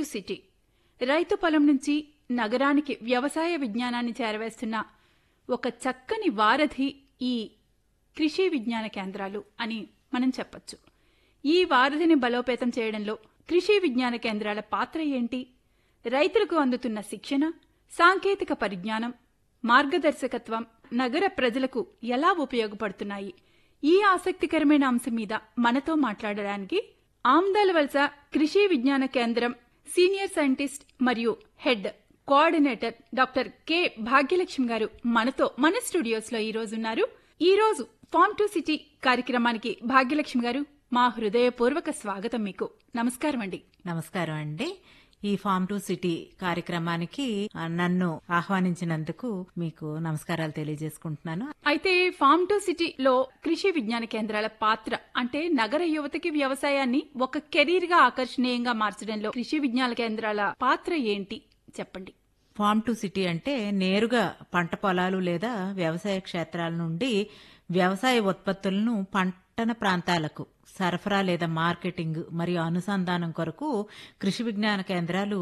to city రైతు పొలం నుంచి నగరానికి వ్యవసాయ విజ్ఞానాన్ని చేరవేస్తున్న ఒక చక్కని వారధి ఈ కృషి విజ్ఞాన కేంద్రాలు అని మనం చెప్పొచ్చు ఈ వారధిని బలోపేతం చేయడంలో కృషి విజ్ఞాన కేంద్రాల పాత్ర ఏంటి రైతులకు అందుతున్న శిక్షణ సాంకేతిక పరిజ్ఞానం మార్గదర్శకత్వం నగర ప్రజలకు ఎలా ఉపయోగపడుతున్నాయి ఈ ఆసక్తికరమైన అంశం మీద మనతో మాట్లాడడానికి ఆమ్దాల వలస కృషి విజ్ఞాన కేంద్రం సీనియర్ సైంటిస్ట్ మరియు head coordinator doctor K Bhagyalakshmi గారు మనతో మన స్టూడియోస్ లో ఈ రోజు ఉన్నారు ఈ రోజు ఫార్మ్ టు సిటీ కార్యక్రమానికి భాగ్యలక్ష్మి గారు మా హృదయపూర్వక స్వాగతం మీకు నమస్కారం అండి నమస్కారం అండి ఈ ఫార్మ్ టు సిటీ కార్యక్రమానికి ఆ, నన్ను ఆహ్వానించినందుకు మీకు నమస్కారాలు తెలియజేసుకుంటున్నాను అయితే ఫార్మ్ టు సిటీలో కృషి విజ్ఞాన కేంద్రాల పాత్ర అంటే నగర యువతకి వ్యవసాయాన్ని ఒక కెరీర్ గా ఆకర్షణీయంగా మార్చడంలో కృషి విజ్ఞాన కేంద్రాల పాత్ర ఏంటి చెప్పండి ఫార్మ్ టు సిటీ అంటే నేరుగా పంట పొలాలు లేదా వ్యవసాయ క్షేత్రాల నుండి వ్యవసాయ ఉత్పత్తులను పట్టణ ప్రాంతాలకు సరఫరా లేదా మార్కెటింగ్ మరియు అనుసంధానం కొరకు కృషి విజ్ఞాన కేంద్రాలు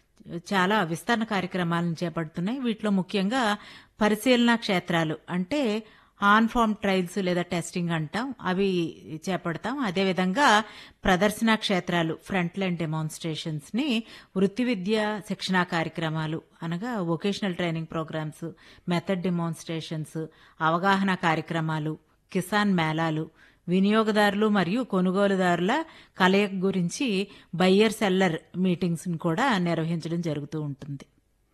చాలా విస్తరణ కార్యక్రమాలను చేపడుతున్నాయి వీటిలో ముఖ్యంగా పరిశీలన క్షేత్రాలు అంటే ఆన్ ఫార్మ్ ట్రయల్స్ లేదా టెస్టింగ్ అంటాం అవి చేపడతాం అదేవిధంగా ప్రదర్శన క్షేత్రాలు ఫ్రంట్ లైన్ డెమాన్స్ట్రేషన్స్ ని వృత్తి విద్య శిక్షణా కార్యక్రమాలు అనగా vocational training programmes method demonstrations అవగాహన కార్యక్రమాలు కిసాన్ మేళాలు వినియోగదారులు మరియు కొనుగోలుదారుల కలయిక గురించి బయ్యర్ సెల్లర్ మీటింగ్స్ కూడా నిర్వహించడం జరుగుతూ ఉంటుంది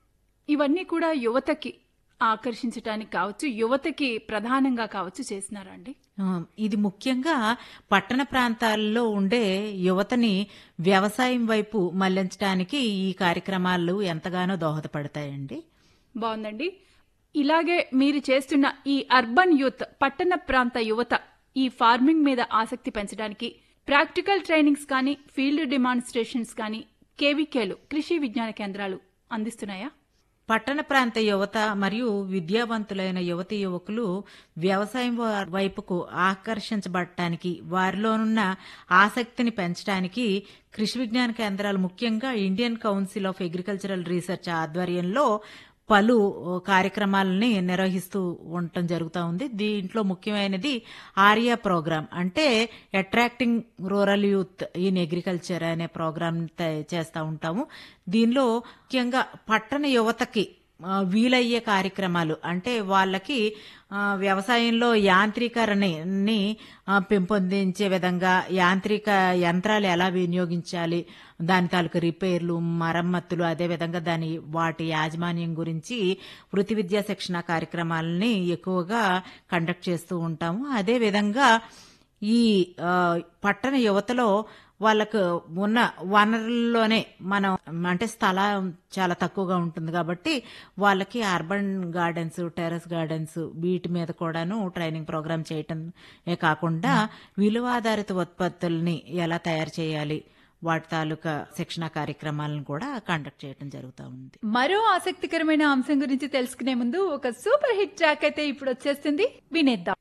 ఇవన్నీ కూడా యువతకి ఆకర్షించడానికి కావచ్చు యువతకి ప్రధానంగా కావచ్చు చేసినారా అండి ఆ, ఇది ముఖ్యంగా పట్టణ ప్రాంతాల్లో ఉండే యువతని వ్యవసాయం వైపు మళ్లించడానికి ఈ కార్యక్రమాలు ఎంతగానో దోహదపడతాయండి బాగుందండి ఇలాగే మీరు చేస్తున్న ఈ అర్బన్ యూత్ పట్టణ ప్రాంత యువత ఈ ఫార్మింగ్ మీద ఆసక్తి పెంచడానికి ప్రాక్టికల్ ట్రైనింగ్స్ కానీ ఫీల్డ్ డెమాన్స్ట్రేషన్స్ కానీ కేవీకేలు కృషి విజ్ఞాన కేంద్రాలు అందిస్తున్నాయా పట్టణ ప్రాంత యువత మరియు విద్యావంతులైన యువతి యువకులు వ్యవసాయం వా- వైపుకు ఆకర్షించబడటానికి వారిలోనున్న ఆసక్తిని పెంచడానికి కృషి విజ్ఞాన కేంద్రాలు ముఖ్యంగా Indian council of agricultural research ఆధ్వర్యంలో పలు కార్యక్రమాలని నిర్వహిస్తూ ఉండటం జరుగుతూ ఉంది దీంట్లో ముఖ్యమైనది ఆర్యా ప్రోగ్రామ్ అంటే attracting rural youth in agriculture అనే ప్రోగ్రామ్ చేస్తూ ఉంటాము దీనిలో ముఖ్యంగా పట్టణ యువతకి ఆ, వీలయ్యే కార్యక్రమాలు అంటే వాళ్ళకి ఆ, వ్యవసాయంలో యాంత్రీకరణని ఆ, పెంపొందించే విధంగా యాంత్రిక యంత్రాలు ఎలా వినియోగించాలి దాని తాలూకు రిపేర్లు మరమ్మతులు అదేవిధంగా దాని వాటి యాజమాన్యం గురించి వృత్తి విద్యా శిక్షణ కార్యక్రమాలని ఎక్కువగా కండక్ట్ చేస్తూ ఉంటాము అదేవిధంగా ఈ ఆ, పట్టణ యువతలో వాళ్ళకు ఉన్న వనరుల్లోనే మనం అంటే స్థలం చాలా తక్కువగా ఉంటుంది కాబట్టి వాళ్ళకి అర్బన్ గార్డెన్స్ టెర్రస్ గార్డెన్స్ వీటి మీద కూడాను ట్రైనింగ్ ప్రోగ్రామ్ చేయటమే కాకుండా విలువ ఆధారిత ఉత్పత్తుల్ని ఎలా తయారు చేయాలి వాటి తాలూకా శిక్షణ కార్యక్రమాలను కూడా కండక్ట్ చేయటం జరుగుతూ ఉంది మరో ఆసక్తికరమైన అంశం గురించి తెలుసుకునే ముందు ఒక సూపర్ హిట్ ట్రాక్ అయితే ఇప్పుడు వచ్చేస్తుంది వినేద్దాం